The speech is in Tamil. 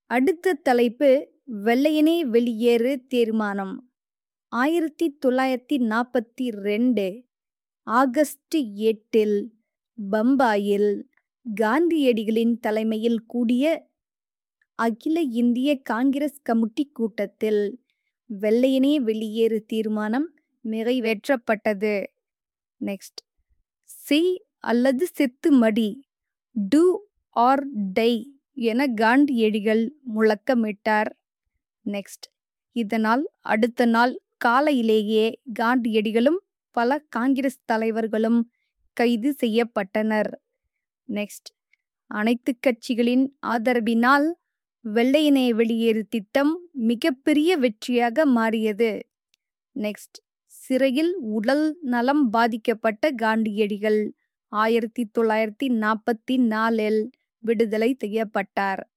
அடுத்த தலைப்பு வெள்ளையனே வெளியேறு தீர்மானம் ஆயிரத்தி தொள்ளாயிரத்தி நாற்பத்தி ரெண்டு ஆகஸ்ட் எட்டில் பம்பாயில் காந்தியடிகளின் தலைமையில் கூடிய அகில இந்திய காங்கிரஸ் கமிட்டி கூட்டத்தில் வெள்ளையனே வெளியேறு தீர்மானம் நிறைவேற்றப்பட்டது நெக்ஸ்ட் செய் அல்லது செத்து மடி டூ ஆர் டை என காந்தியடிகள் முழக்கமிட்டார் நெக்ஸ்ட் இதனால் அடுத்த நாள் காலையிலேயே காந்தியடிகளும் பல காங்கிரஸ் தலைவர்களும் கைது செய்யப்பட்டனர் நெக்ஸ்ட் அனைத்து கட்சிகளின் ஆதரவினால் வெள்ளையனே வெளியேறு திட்டம் மிகப்பெரிய வெற்றியாக மாறியது நெக்ஸ்ட் சிறையில் உடல் நலம் பாதிக்கப்பட்ட காந்தியடிகள் ஆயிரத்தி தொள்ளாயிரத்தி நாற்பத்தி நாலில் விடுதலை செய்யப்பட்டார்